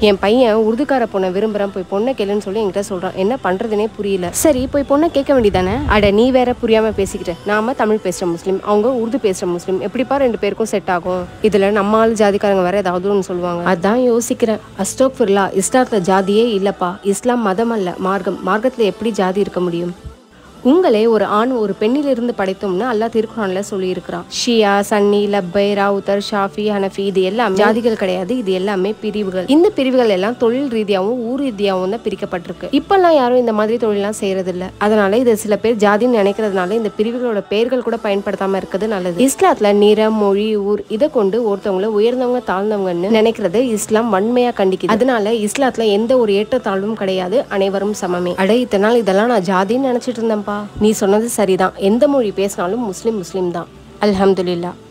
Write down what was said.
என் பையன் உருதுக்கார பொண்ணை விரும்புறேன் போய் பொண்ணை கேளுன்னு சொல்லி என்கிட்ட சொல்றான் என்ன பண்றதுனே புரியல சரி போய் பொண்ணை கேட்க வேண்டியதானே அட நீ வேற புரியாம பேசிக்கிட்ட நாம தமிழ் பேசுற முஸ்லீம் அவங்க உருது பேசுற முஸ்லீம் எப்படிப்பா ரெண்டு பேருக்கும் செட் ஆகும் இதுல நம்ம ஆள் ஜாதிக்காரங்க வேற ஏதாவது ஒன்று சொல்லுவாங்க அதான் யோசிக்கிறேன் அஸ்டோக்ஃபிர்லா இஸ்லாத்துல ஜாதியே இல்லப்பா இஸ்லாம் மதம் அல்ல மார்க்கம் மார்க்கத்துல எப்படி ஜாதி இருக்க முடியும் உங்களே ஒரு ஆண் ஒரு பெண்ணிலிருந்து படைத்தோம்னு அல்லாஹ் திருக்குறான்ல சொல்லியிருக்கிறான் ஷியா சன்னி லப்பை ராவுத்தர் ஷாஃபி ஹனஃபி இது எல்லாமே ஜாதிகள் கிடையாது இது எல்லாமே பிரிவுகள் இந்த பிரிவுகள் எல்லாம் தொழில் ரீதியாகவும் ஊர் ரீதியாகவும் தான் பிரிக்கப்பட்டிருக்கு இப்பெல்லாம் யாரும் இந்த மாதிரி தொழிலாம் செய்யறது இல்ல அதனால இது சில பேர் ஜாதின்னு நினைக்கிறதுனால இந்த பிரிவுகளோட பெயர்கள் கூட பயன்படுத்தாம இருக்கிறது நல்லது இஸ்லாத்துல நிறம் மொழி ஊர் இதை கொண்டு ஒருத்தவங்கள உயர்ந்தவங்க தாழ்ந்தவங்கன்னு நினைக்கிறது இஸ்லாம் வன்மையா கண்டிக்குது அதனால இஸ்லாத்துல எந்த ஒரு ஏற்றத்தாழ்வும் கிடையாது அனைவரும் சமமே அட இத்தனை நாள் இதெல்லாம் நான் ஜாதின்னு நினைச்சிட்டு இருந்தேன்ப்பா நீ சொன்னது சரிதான் எந்த மொழி பேசினாலும் முஸ்லிம் முஸ்லிம் தான் அல்ஹம்துலில்லாஹ்